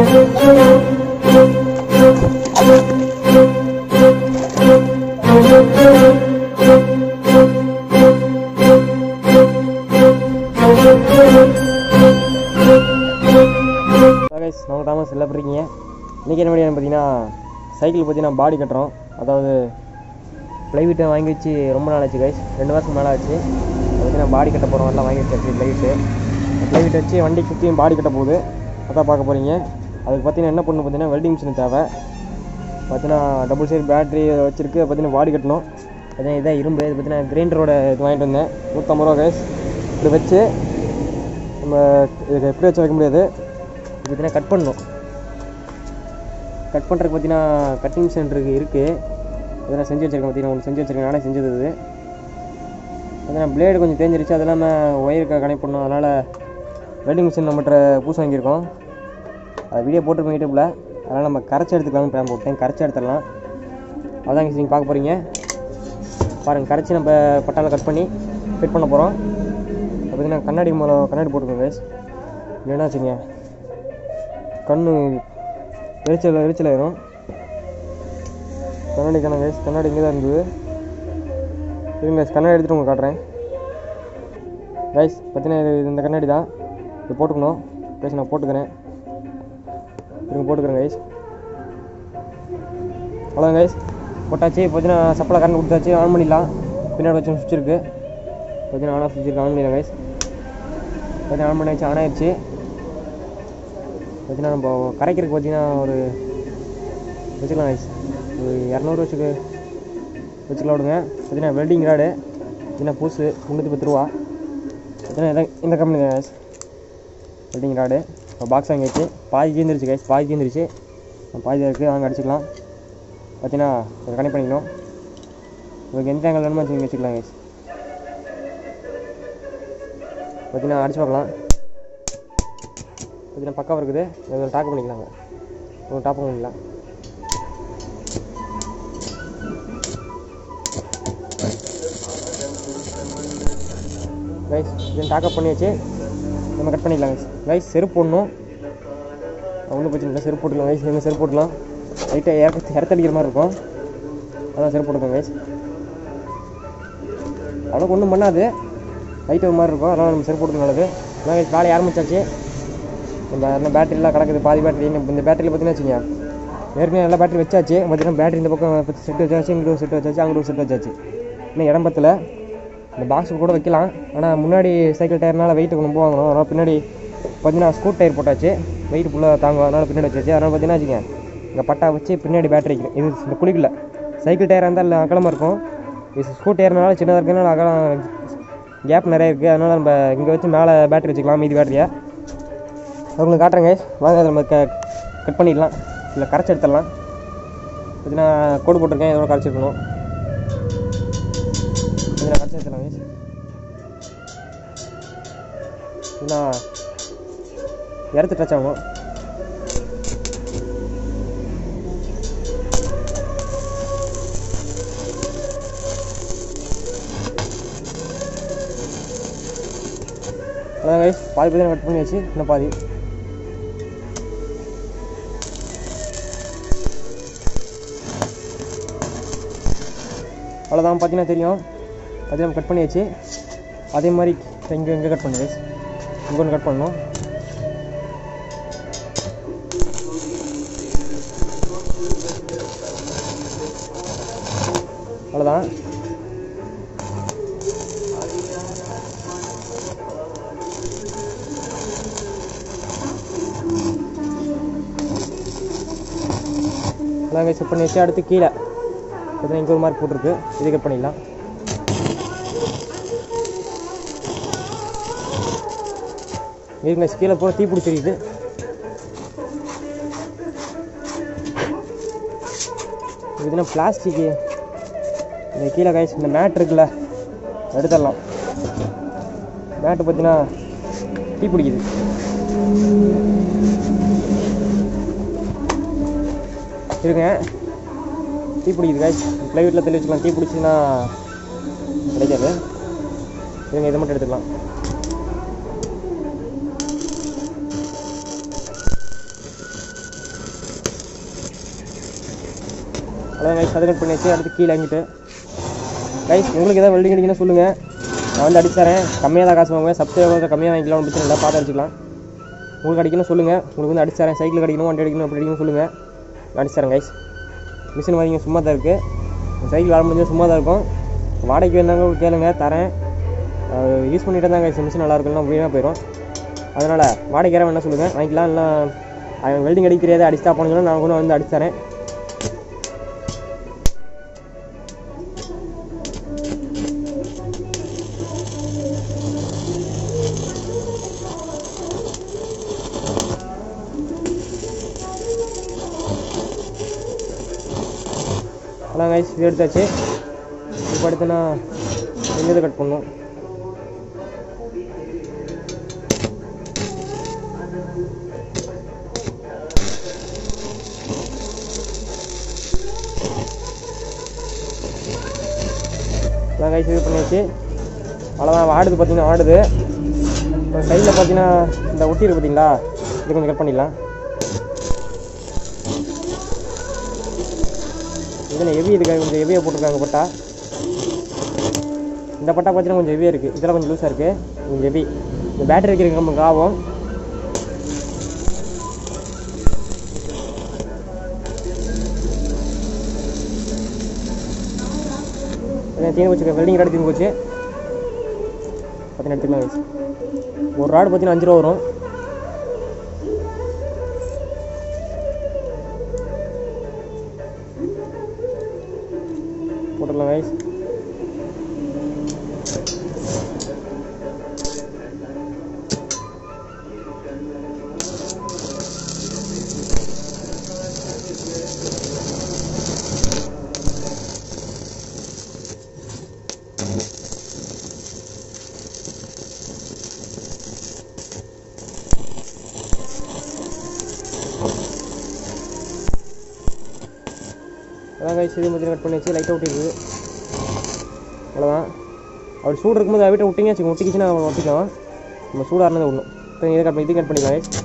Guys நம்ம Thomas எல்லாம் இருக்கீங்க இன்றைக்கி என்ன பண்ணி பார்த்தீங்கன்னா சைக்கிள் பார்த்தீங்கன்னா பாடி கட்டுறோம் அதாவது ப்ளைவுட்டை வாங்கி வச்சு ரொம்ப நாள் ஆச்சு கைஸ் ரெண்டு மாதத்துக்கு மேலே ஆச்சு அது பார்த்தீங்கன்னா பாடி கட்ட போகிறோம் எல்லாம் வாங்கி வச்சாச்சு ப்ளைவுட்டு ப்ளைவுட் வச்சு வண்டி சுற்றியும் பாடி கட்ட போகுது அதான் பார்க்க போகிறீங்க அதுக்கு பார்த்தீங்கன்னா என்ன பண்ணணும் பார்த்தீங்கன்னா வெல்டிங் மிஷின் தேவை பார்த்தீங்கன்னா டபுள் சைடு பேட்டரி வச்சிருக்கு பார்த்தீங்கன்னா பாடி கட்டணும் பார்த்தீங்கன்னா இதான் இரும்பு இது பார்த்தீங்கன்னா கிரைண்டரோட இது வாங்கிட்டு வந்தேன் நூற்றம்பது ரூபா கைஸ் இப்படி வச்சு நம்ம இதுக்கு எப்படி வச்சு வைக்க முடியாது இது பார்த்தீங்கன்னா கட் பண்ணணும் கட் பண்ணுறதுக்கு பார்த்தீங்கன்னா கட்டிங் சென்டருக்கு இருக்குது அதை நான் செஞ்சு வச்சிருக்கேன் பார்த்தீங்கன்னா ஒன்று செஞ்சு வச்சிருக்கேன் நானே செஞ்சது இது பார்த்தீங்கன்னா பிளேடு கொஞ்சம் தேஞ்சிருச்சு அது இல்லாமல் ஒயருக்கு கனெக்ட் பண்ணணும் அதனால் வெல்டிங் மிஷின் நம்மகிட்ட பூசு வாங்கியிருக்கோம் அது வீடியோ போட்டிருக்கோம் யூடியூப்பில் அதனால் நம்ம கரைச்சி எடுத்துக்கலாம்னு பிளான் போட்டேன் கரைச்சி எடுத்துடலாம் அதான் நீங்கள் பார்க்க போகிறீங்க பாருங்கள் கரைச்சி நம்ம பட்டாவில் கட் பண்ணி ஃபிட் பண்ண போகிறோம் பார்த்தீங்கன்னா கண்ணாடி மூலம் கண்ணாடி போட்டுருக்கோம் கைஸ் இல்லைன்னா வச்சுங்க கண்ணு எரிச்சல் எரிச்சல் ஆயிரும் கண்ணாடி கண்ணா கைஸ் கண்ணாடி இங்கே தான் இருந்தது இருங்க guys, கண்ணாடி எடுத்துகிட்டு உங்களுக்கு காட்டுறேன் கைஸ் பார்த்தீங்கன்னா இது இந்த கண்ணாடி தான் இது போட்டுக்கணும் கைஸ் நான் போட்டுக்கிறேன் இருங்க போட்டுக்கிறேன் கைஸ் அவ்வளோ கைஸ் போட்டாச்சு பார்த்தீங்கன்னா சப்ளை கரண்ட் கொடுத்தாச்சு ஆன் பண்ணிடலாம் பின்னாடி வச்சு சுவிட்ச் இருக்குது பார்த்தீங்கன்னா ஆன் ஆஃப் சுவிட்ச் இருக்கு ஆன் பண்ணிடலாம் கைஸ் பார்த்தீங்கன்னா ஆன் பண்ணியாச்சு ஆன் ஆயிடுச்சு பார்த்தீங்கன்னா நம்ம கரைக்கிறதுக்கு பார்த்தீங்கன்னா ஒரு வச்சுக்கலாம் கைஸ் ஒரு இரநூறு வச்சுக்கு வச்சுக்கலாம் விடுங்க பார்த்தீங்கன்னா வெல்டிங் ராடு பார்த்தீங்கன்னா பூசு முந்நூற்றி பத்து ரூபா பார்த்தீங்கன்னா இதான் இந்த கம்பெனி தான் கைஸ் வெல்டிங் ராடு இப்போ பாக்ஸ் வாங்கி வச்சு பாதி கீந்துருச்சு கைஸ் பாதி கீந்துருச்சு பாதி தான் இருக்குது வாங்க அடிச்சுக்கலாம் பார்த்தீங்கன்னா ஒரு கனெக்ட் பண்ணிக்கணும் உங்களுக்கு எந்த ஆங்கிள் வேணுமோ வச்சு வச்சுக்கலாம் கைஸ் பார்த்தீங்கன்னா அடிச்சு பார்க்கலாம் பார்த்தீங்கன்னா பக்கம் இருக்குது இதில் டாக் பண்ணிக்கலாங்க ஒரு டாப் பண்ணிக்கலாம் கைஸ் இது டாக்கப் பண்ணி வச்சு நம்ம கட் பண்ணிக்கலாம் கைஸ் கைஸ் செருப்பு போடணும் ஒன்றும் பிரச்சனை இல்லை செருப்பு போட்டுக்கலாம் கைஸ் எங்கே செருப்பு போட்டுக்கலாம் லைட்டாக இறக்க இறத்தடிக்கிற மாதிரி இருக்கும் அதான் செருப்பு போட்டுக்கோங்க கைஸ் அவ்வளோக்கு ஒன்றும் பண்ணாது லைட் ஒரு மாதிரி இருக்கும் அதனால் நம்ம செருப்பு போட்டுக்க நல்லது அதான் கைஸ் வேலையை ஆரம்பிச்சாச்சு இந்த இந்த பேட்டரிலாம் கிடக்குது பாதி பேட்டரி இந்த பேட்டரியில் பார்த்தீங்கன்னா வச்சுங்க ஏற்கனவே நல்லா பேட்டரி வச்சாச்சு பார்த்தீங்கன்னா பேட்டரி இந்த பக்கம் செட் வச்சாச்சு இங்கிட்டு ஒரு செட் வச்சாச்சு அங்கிட்டு ஒரு செட் வச்சாச்சு இன்னும் இடம் பத்தல இந்த பாக்ஸ் கூட வைக்கலாம் ஆனால் முன்னாடி சைக்கிள் டயர்னால வெயிட் ரொம்ப வாங்கணும் அதனால் பின்னாடி பார்த்தீங்கன்னா ஸ்கூட் டயர் போட்டாச்சு வெயிட் ஃபுல்லாக தாங்கும் அதனால் பின்னாடி வச்சாச்சு அதனால் பார்த்தீங்கன்னா வச்சுங்க இங்கே பட்டா வச்சு பின்னாடி பேட்டரி வைக்கணும் இது இந்த குளிக்கல சைக்கிள் டயராக இருந்தால் இல்லை அகலமாக இருக்கும் இது ஸ்கூட் டயர்னால சின்னதாக இருக்கிறனால அகலம் கேப் நிறைய இருக்குது அதனால் நம்ம இங்கே வச்சு மேலே பேட்டரி வச்சுக்கலாம் மீதி பேட்டரியை உங்களுக்கு காட்டுறேங்க வாங்க அதை நம்ம க கட் பண்ணிடலாம் இல்லை கரைச்சி எடுத்துடலாம் பார்த்தீங்கன்னா கோடு போட்டிருக்கேன் இதோட கரைச்சிருக்கணும் இதில் கரைச்சி எடுத்துடலாம் guys. ஏன்னா இடத்து டச் ஆகும் அதான் கைஸ் பாதி பாதி கட் பண்ணி வச்சு இன்னும் பாதி அவ்வளோதான் பார்த்தீங்கன்னா தெரியும் அது நம்ம கட் பண்ணியாச்சு அதே மாதிரி இங்கே இங்கே கட் பண்ணு கைஸ் இங்கே ஒன்று கட் பண்ணணும் அவ்வளோதான் அதான் செட் பண்ணி வச்சு அடுத்து கீழே பார்த்தீங்கன்னா இங்கே ஒரு மார்க் போட்டிருக்கு இது கட் பண்ணிடலாம் இருங்க கீழே போகிற தீ பிடிச்சிருக்குது இதுனா பிளாஸ்டிக்கு இந்த கீழே கைஸ் இந்த மேட் இருக்குல்ல எடுத்துடலாம் மேட்டு பார்த்தீங்கன்னா தீ பிடிக்குது இருங்க தீ பிடிக்குது காய்ஸ் ப்ளைவுட்டில் தள்ளி வச்சுக்கலாம் தீ பிடிச்சின்னா கிடைக்காது இருங்க இதை மட்டும் எடுத்துக்கலாம் அதான் கைஸ் அதை கட் பண்ணி வச்சு அடுத்து கீழே வாங்கிட்டு கைஸ் உங்களுக்கு ஏதாவது வெல்டிங் அடிக்கணும் சொல்லுங்கள் நான் வந்து அடிச்சு தரேன் கம்மியாக தான் காசு வாங்குவேன் சப்ஸ்கிரைபர் கம்மியாக வாங்கிக்கலாம் ஒன்றும் பிரச்சனை இல்லை பார்த்து அடிச்சுக்கலாம் உங்களுக்கு அடிக்கணும் சொல்லுங்கள் உங்களுக்கு வந்து அடிச்சு தரேன் சைக்கிள் அடிக்கணும் வண்டி அடிக்கணும் அப்படி அடிக்கணும் சொல்லுங்கள் நான் அடிச்சு தரேன் கைஸ் மிஷின் வாங்கிங்க சும்மா தான் இருக்குது சைக்கிள் வாட முடிஞ்சது சும்மா தான் இருக்கும் வாடகைக்கு வேணாங்க கேளுங்க தரேன் யூஸ் பண்ணிட்டு தான் கைஸ் மிஷின் நல்லா இருக்கும்னா வீணாக போயிடும் அதனால் வாடகை வேணா சொல்லுங்கள் வாங்கிக்கலாம் இல்லை வெல்டிங் அடிக்க தெரியாது அடிச்சு தான் போனீங்கன்னா நான் கூட வந்து அடிச்சு தரேன் அதான் கைஸ் இது எடுத்தாச்சு இப்போ அடுத்து நான் எங்கே கட் பண்ணணும் அதான் கைஸ் இது பண்ணியாச்சு அவ்வளோதான் ஆடுது பார்த்தீங்கன்னா ஆடுது இப்போ சைடில் பார்த்தீங்கன்னா இந்த ஒட்டி இருக்கு பார்த்தீங்களா இது கொஞ்சம் கட் பண்ணிடலாம் இதில் ஹெவி இதுக்காக கொஞ்சம் ஹெவியாக போட்டிருக்காங்க பட்டா இந்த பட்டா பார்த்தீங்கன்னா கொஞ்சம் ஹெவியாக இருக்குது இதெல்லாம் கொஞ்சம் லூஸாக இருக்குது கொஞ்சம் ஹெவி இந்த பேட்டரி வைக்கிறதுக்கு நமக்கு ஆகும் தீனி வச்சுக்க வெல்டிங் ராடு தீனி போச்சு பார்த்தீங்கன்னா எடுத்துக்கலாம் guys. ஒரு ராடு பார்த்தீங்கன்னா அஞ்சு ரூபா வரும் போட்டுடலாம் கைஸ் அதான் கைஸ் இது மாதிரி கட் பண்ணி வச்சு லைட்டாக ஒட்டிருக்கு அவ்வளோதான் அப்படி சூடு இருக்கும்போது அதை வீட்டை விட்டிங்க வச்சுக்கோங்க ஒட்டிக்கிச்சுன்னா அவன் ஒட்டிக்கலாம் நம்ம சூடாக இருந்தது ஒன்றும் இப்போ இதை கட் பண்ணி இது கட் பண்ணிக்கலாம் guys.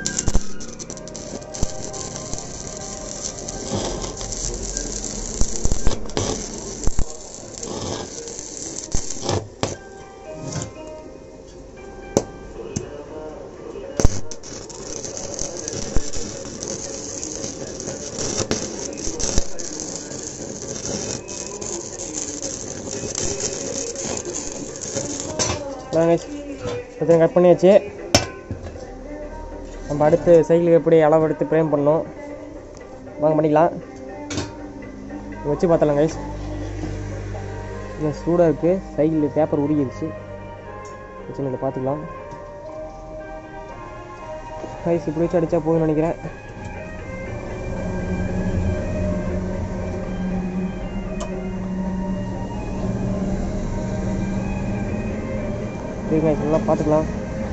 அதான் கைஸ் இப்போ கட் பண்ணியாச்சு நம்ம அடுத்து சைக்கிளுக்கு எப்படி அளவு எடுத்து ஃப்ரேம் பண்ணணும் வாங்க பண்ணிக்கலாம் இதை வச்சு பார்த்தலாம் கைஸ் இது சூடாக இருக்குது சைக்கிள் பேப்பர் உருகிருச்சு வச்சு இதை பார்த்துக்கலாம் கைஸ் இப்படி வச்சு அடித்தா போதும்னு நினைக்கிறேன் சரி கைஸ் நல்லா பார்த்துக்கலாம்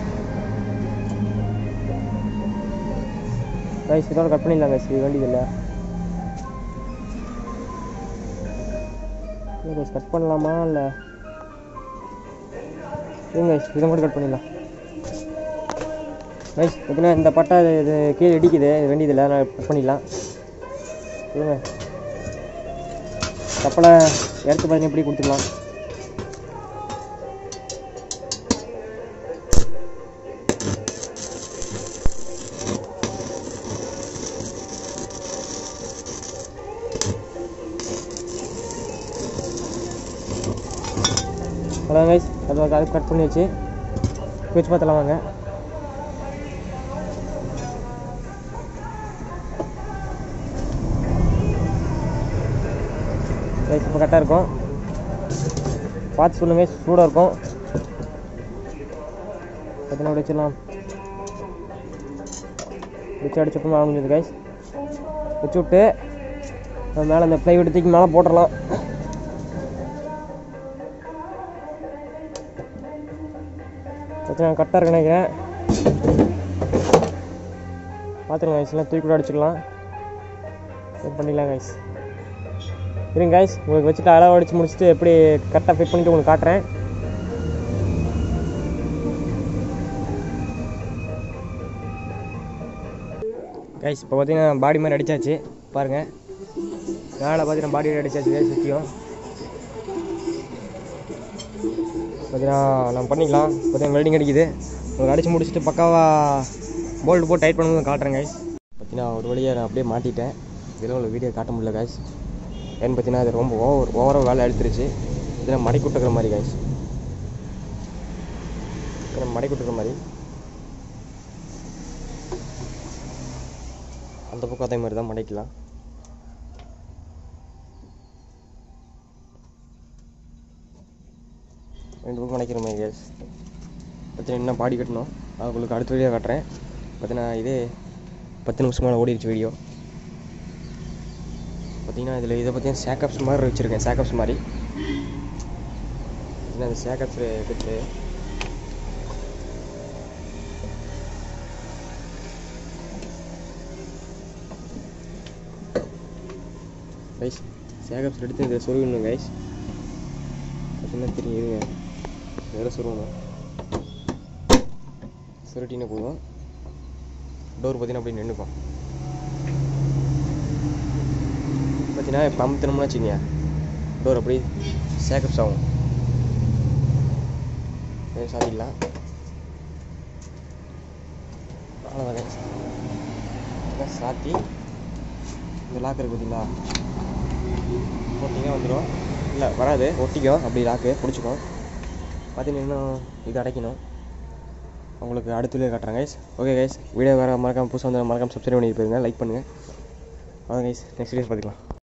கைஸ் இதோட கட் பண்ணிடலாம் கைஸ் இது வேண்டியது இல்லை கைஸ் கட் பண்ணலாமா இல்லை இருங்க கைஸ் இதை மட்டும் கட் பண்ணிடலாம் கைஸ் பார்த்தீங்கன்னா இந்த பட்டா இது இது கீழே இடிக்குது இது வேண்டியதில்லை நான் கட் பண்ணிடலாம் இருங்க கப்பலை எடுத்து பார்த்தீங்கன்னா இப்படி கொடுத்துக்கலாம் அதான் கைஸ் அதை அது கட் பண்ணி வச்சு வச்சு பார்த்தலாம் வாங்க கைஸ் இப்போ கரெக்டாக இருக்கும் பார்த்து சொல்லுங்க சூடாக இருக்கும் எத்தனை அப்படி வச்சிடலாம் வச்சு அடிச்சுட்டு ஆக முடிஞ்சது கைஸ் வச்சு விட்டு அது மேலே அந்த ப்ளைவுட் தூக்கி மேலே போட்டுடலாம் பிரச்சனை கரெக்டாக இருக்கு நினைக்கிறேன் பார்த்துருங்க கைஸ் எல்லாம் தூக்கி கூட அடிச்சுக்கலாம் இது பண்ணிடலாம் கைஸ் இருங்க கைஸ் உங்களுக்கு வச்சுட்டு அளவு அடித்து முடிச்சுட்டு எப்படி கரெக்டாக ஃபிட் பண்ணிட்டு உங்களுக்கு காட்டுறேன் கைஸ் இப்போ பார்த்தீங்கன்னா பாடி மாதிரி அடிச்சாச்சு பாருங்கள் மேலே பார்த்தீங்கன்னா பாடி அடிச்சாச்சு guys சுற்றியும் பார்த்தீங்கன்னா நம்ம பண்ணிக்கலாம் பார்த்தீங்கன்னா வெல்டிங் அடிக்குது உங்களுக்கு அடித்து முடிச்சுட்டு பக்காவாக போல்ட் போட்டு டைட் பண்ணும்போது காட்டுறேன் guys பார்த்தீங்கன்னா ஒரு வழியாக நான் அப்படியே மாட்டிட்டேன் இதெல்லாம் உங்களுக்கு வீடியோ காட்ட முடியல guys ஏன்னு பார்த்தீங்கன்னா அது ரொம்ப ஓவர் ஓவராக வேலை எடுத்துருச்சு இதெல்லாம் மடக்கி விட்டுக்கிற மாதிரி guys இதெல்லாம் மடக்கி விட்டுக்கிற மாதிரி அந்த பக்கம் அதே மாதிரி தான் மடக்கலாம் ரெண்டு பக்கம் மடக்கிற மாதிரி கேஸ் பார்த்தீங்கன்னா இன்னும் பாடி கட்டணும் அது உங்களுக்கு அடுத்த வீடியோ காட்டுறேன் பார்த்தீங்கன்னா இதே பத்து நிமிஷம் மேலே ஓடிடுச்சு வீடியோ பார்த்தீங்கன்னா இதில் இதை பார்த்தீங்கன்னா சேக்கப்ஸ் மாதிரி வச்சுருக்கேன் சேக்கப்ஸ் மாதிரி பார்த்தீங்கன்னா அந்த சேக்கப்ஸ் எடுத்து கைஸ் சேகப்ஸ் எடுத்து இதை சொருகணும் கைஸ் பார்த்தீங்கன்னா தெரியும் இருங்க வேறு சொருகணும் சுருட்டின்னு போதும் டோர் பார்த்தீங்கன்னா அப்படியே நின்றுக்கும் பார்த்தீங்கன்னா இப்போ அமுத்தினோம்னு வச்சுக்கோங்க டோர் அப்படி சேக்கப்ஸ் ஆகும் சரி, சாத்திக்கலாம் அவ்வளோதான் கைஸ் இதெல்லாம் சாத்தி இந்த லாக் இருக்கு பார்த்தீங்களா போட்டிங்கன்னா வந்துடும் இல்லை வராது ஒட்டிக்கும் அப்படி லாக்கு பிடிச்சிக்கும் பார்த்தீங்கன்னா இன்னும் இது அடைக்கணும் உங்களுக்கு அடுத்த வீடியோ காட்டுறேன் கைஸ் ஓகே கைஸ் வீடியோ வேறு மறக்காம புதுசாக வந்து மறக்காம சப்ஸ்கிரைப் பண்ணி போயிருங்க லைக் பண்ணுங்கள் அதான் கைஸ் நெக்ஸ்ட் வீடியோஸ் பார்த்துக்கலாம்